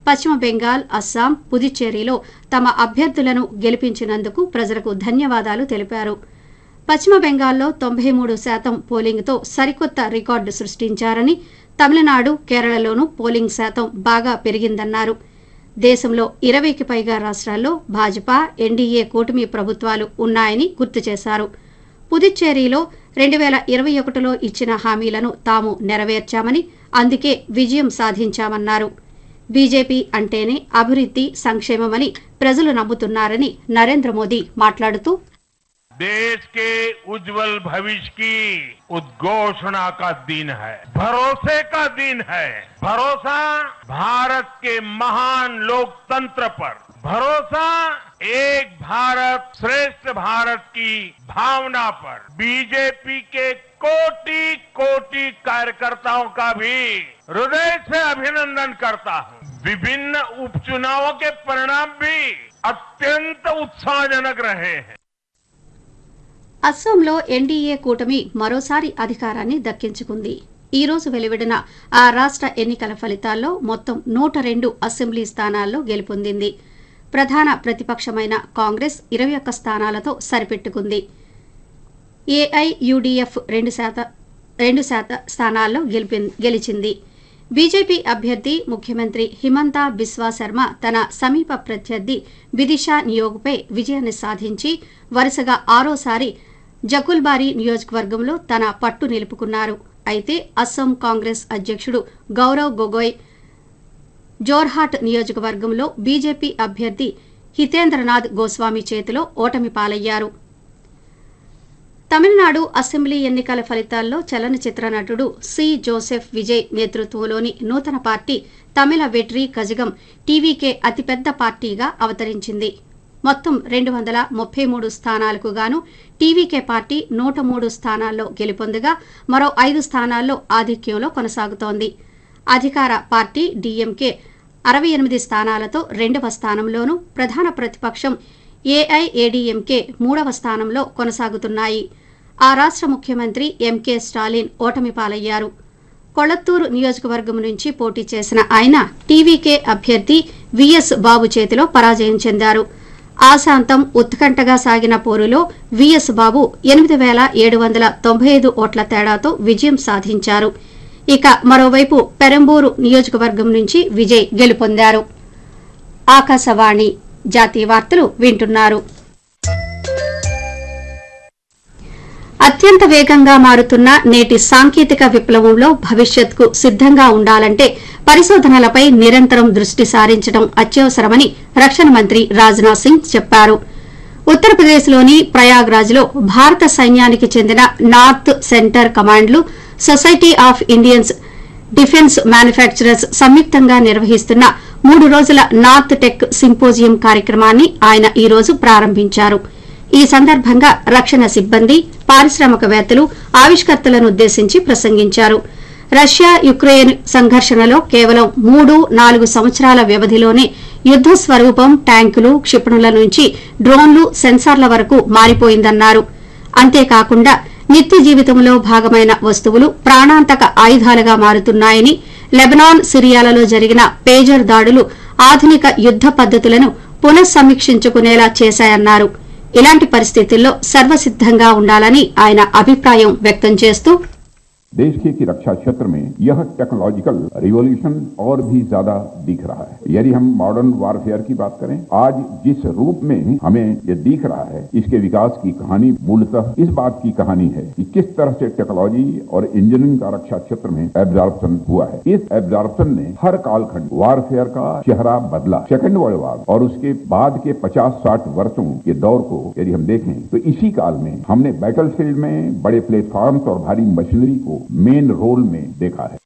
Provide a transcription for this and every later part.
పశ్చిమ బెంగాల్ అస్సాం పుదుచ్చేరిలో తమ అభ్యర్థులను గెలిపించినందుకు ప్రజలకు ధన్యవాదాలు తెలిపారు పశ్చిమ బెంగాల్లో తొంభై మూడు శాతం పోలింగ్తో సరికొత్త రికార్డు సృష్టించారని తమిళనాడు కేరళలోనూ పోలింగ్ శాతం బాగా పెరిగిందన్నారు దేశంలో ఇరవైకి పైగా రాష్ట్రాల్లో భాజపా ఎన్డీఏ కూటమి ప్రభుత్వాలు ఉన్నాయని గుర్తు చేశారు పుదుచ్చేరిలో రెండు వేల ఇరవై ఒకటిలో ఇచ్చిన హామీలను తాము నెరవేర్చామని అందుకే విజయం సాధించామన్నారు బీజేపీ అంటేనే అభివృద్ధి సంక్షేమమని ప్రజలు నమ్ముతున్నారని నరేంద్ర మోదీ మాట్లాడుతూ देश के उज्जवल भविष्य की उद्घोषणा का दिन है भरोसे का दिन है भरोसा भारत के महान लोकतंत्र पर भरोसा एक भारत श्रेष्ठ भारत की भावना पर बीजेपी के कोटि कोटि कार्यकर्ताओं का भी हृदय से अभिनंदन करता हूं विभिन्न उपचुनावों के परिणाम भी अत्यंत उत्साहजनक रहे हैं అస్సాంలో ఎన్డీఏ కూటమి మరోసారి అధికారాన్ని దక్కించుకుంది ఈ రోజు వెలువడిన ఆ రాష్ట్ర ఎన్నికల ఫలితాల్లో మొత్తం నూట రెండు అసెంబ్లీ స్థానాల్లో గెలుపొందింది ప్రధాన ప్రతిపక్షమైన కాంగ్రెస్ ఇరవై ఒక్క స్థానాలతో సరిపెట్టుకుంది ఏఐయుడిఎఫ్ రెండు శాత రెండు శాత స్థానాల్లో గెలిపి గెలిచింది బీజేపీ అభ్యర్థి ముఖ్యమంత్రి హిమంత బిస్వా శర్మ తన సమీప ప్రత్యర్థి బిదిషా నియోగ్పై విజయాన్ని సాధించి వరుసగా ఆరోసారి జకుల్బారి నియోజకవర్గంలో తన పట్టు నిలుపుకున్నారు అయితే అస్సాం కాంగ్రెస్ అధ్యక్షుడు గౌరవ్ గొగోయ్ జోర్హాట్ నియోజకవర్గంలో బీజేపీ అభ్యర్థి హితేంద్రనాథ్ గోస్వామి చేతిలో ఓటమి పాలయ్యారు తమిళనాడు అసెంబ్లీ ఎన్నికల ఫలితాల్లో చలనచిత్ర నటుడు సి జోసెఫ్ విజయ్ నేతృత్వంలోని నూతన పార్టీ తమిళ వెట్రీ కజగం టీవీకే అతిపెద్ద పార్టీగా అవతరించింది మొత్తం రెండు వందల ముప్పై మూడు స్థానాలకు గాను టీవీకే పార్టీ నూట మూడు స్థానాల్లో గెలుపొందగా మరో ఐదు స్థానాల్లో ఆధిక్యంలో కొనసాగుతోంది అధికార పార్టీ డీఎంకే అరవై ఎనిమిది స్థానాలతో రెండవ స్థానంలోనూ ప్రధాన ప్రతిపక్షం ఏఐఏడీఎంకే మూడవ స్థానంలో కొనసాగుతున్నాయి ఆ రాష్ట్ర ముఖ్యమంత్రి ఎంకే స్టాలిన్ ఓటమి పాలయ్యారు కొళత్తూరు నియోజకవర్గం నుంచి పోటీ చేసిన ఆయన టీవీకే అభ్యర్థి విఎస్ బాబు చేతిలో పరాజయం చెందారు ఆశాంతం ఉత్కంఠగా సాగిన పోరులో విఎస్ బాబు ఎనిమిది వేల ఏడు వందల తొంభై ఐదు ఓట్ల తేడాతో విజయం సాధించారు ఇక మరోవైపు పెరంబూరు నియోజకవర్గం నుంచి విజయ్ గెలుపొందారు ఆకాశవాణి జాతీయ వార్తలు వింటున్నారు అత్యంత వేగంగా మారుతున్న నేటి సాంకేతిక విప్లవంలో భవిష్యత్కు సిద్దంగా ఉండాలంటే పరిశోధనలపై నిరంతరం దృష్టి సారించడం అత్యవసరమని రక్షణ మంత్రి రాజ్నాథ్ సింగ్ చెప్పారు ఉత్తరప్రదేశ్లోని ప్రయాగ్రాజ్లో భారత సైన్యానికి చెందిన నార్త్ సెంటర్ కమాండ్లు society of Indians defence manufacturers సంయుక్తంగా నిర్వహిస్తున్న మూడు రోజుల నార్త్ టెక్ సింపోజియం కార్యక్రమాన్ని ఆయన ఈ రోజు ప్రారంభించారు ఈ సందర్భంగా రక్షణ సిబ్బంది పారిశ్రామికవేత్తలు ఆవిష్కర్తలను ఉద్దేశించి ప్రసంగించారు రష్యా యుక్రెయిన్ సంఘర్షణలో కేవలం మూడు నాలుగు సంవత్సరాల వ్యవధిలోనే యుద్ద స్వరూపం ట్యాంకులు క్షిపణుల నుంచి డ్రోన్లు సెన్సార్ల వరకు మారిపోయిందన్నారు అంతేకాకుండా నిత్య జీవితంలో భాగమైన వస్తువులు ప్రాణాంతక ఆయుధాలుగా మారుతున్నాయని లెబనాన్ సిరియాలలో జరిగిన పేజర్ దాడులు ఆధునిక యుద్ద పద్దతులను పునఃసమీక్షించుకునేలా చేశాయన్నారు ఇలాంటి పరిస్థితుల్లో సర్వసిద్దంగా ఉండాలని ఆయన అభిప్రాయం వ్యక్తం చేస్తూ देश के की रक्षा क्षेत्र में यह टेक्नोलॉजिकल रिवॉल्यूशन और भी ज्यादा दिख रहा है यदि हम मॉडर्न वारफेयर की बात करें आज जिस रूप में हमें ये दिख रहा है इसके विकास की कहानी मूलतः इस बात की कहानी है कि किस तरह से टेक्नोलॉजी और इंजीनियरिंग का रक्षा क्षेत्र में एब्जॉर्प्शन हुआ है इस एब्जॉर्प्शन ने हर कालखंड वारफेयर का चेहरा बदला सेकंड वर्ल्ड वार और उसके बाद के 50-60 वर्षों के दौर को यदि हम देखें तो इसी काल में हमने बैटल फील्ड में बड़े प्लेटफॉर्म्स और भारी मशीनरी को मेन रोल में देखा है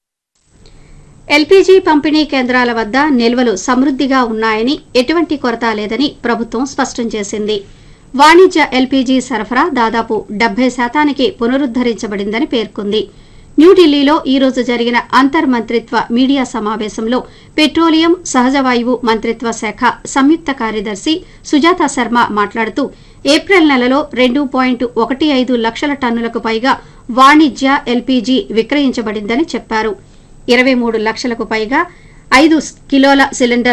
ఎల్పీజీ పంపిణీ కేంద్రాల వద్ద నిల్వలు సమృద్దిగా ఉన్నాయని ఎటువంటి కొరత లేదని ప్రభుత్వం స్పష్టం చేసింది వాణిజ్య ఎల్పీజీ సరఫరా దాదాపు డెబ్బై శాతానికి పునరుద్దరించబడిందని పేర్కొంది న్యూఢిల్లీలో ఈ రోజు జరిగిన అంతర్ మంత్రిత్వ మీడియా సమావేశంలో పెట్రోలియం సహజ వాయువు మంత్రిత్వ శాఖ సంయుక్త కార్యదర్శి సుజాత శర్మ మాట్లాడుతూ ఏప్రిల్ నెలలో రెండు పాయింట్ ఒకటి ఐదు లక్షల టన్నులకు పైగా వాణిజ్య ఎల్పీజీ విక్రయించబడిందని చెప్పారు ఇరవై మూడు లక్షలకు పైగా ఐదు కిలోల సిలిండర్